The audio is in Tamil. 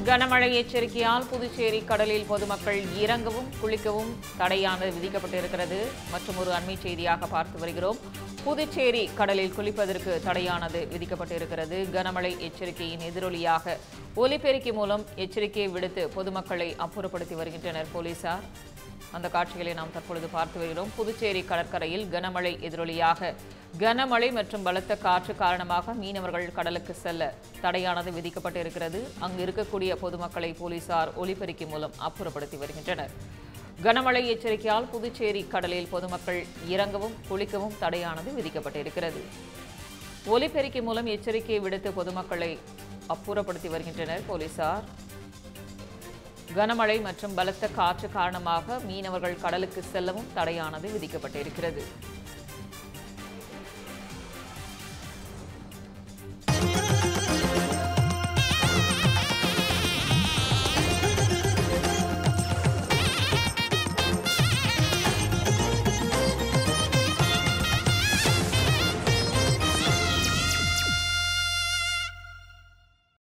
கனமழை எச்சரிக்கையால் புதுச்சேரி கடலில் பொதுமக்கள் இறங்கவும் குளிக்கவும் தடையானது விதிக்கப்பட்டிருக்கிறது மற்றும் ஒரு அண்மை செய்தியாக பார்த்து வருகிறோம் புதுச்சேரி கடலில் குளிப்பதற்கு தடையானது விதிக்கப்பட்டிருக்கிறது கனமழை எச்சரிக்கையின் எதிரொலியாக ஒலிபெருக்கி மூலம் எச்சரிக்கையை விடுத்து பொதுமக்களை அப்புறப்படுத்தி வருகின்றனர் போலீசார் அந்த காட்சிகளை நாம் தற்பொழுது பார்த்து வருகிறோம் புதுச்சேரி கடற்கரையில் கனமழை எதிரொலியாக கனமழை மற்றும் பலத்த காற்று காரணமாக மீனவர்கள் கடலுக்கு செல்ல தடையானது விதிக்கப்பட்டிருக்கிறது அங்கு இருக்கக்கூடிய பொதுமக்களை போலீசார் ஒலிபெருக்கி மூலம் அப்புறப்படுத்தி வருகின்றனர் கனமழை எச்சரிக்கையால் புதுச்சேரி கடலில் பொதுமக்கள் இறங்கவும் குளிக்கவும் தடையானது விதிக்கப்பட்டிருக்கிறது ஒலிபெருக்கி மூலம் எச்சரிக்கையை விடுத்து பொதுமக்களை அப்புறப்படுத்தி வருகின்றனர் போலீசார் கனமழை மற்றும் பலத்த காற்று காரணமாக மீனவர்கள் கடலுக்கு செல்லவும் தடையானது விதிக்கப்பட்டிருக்கிறது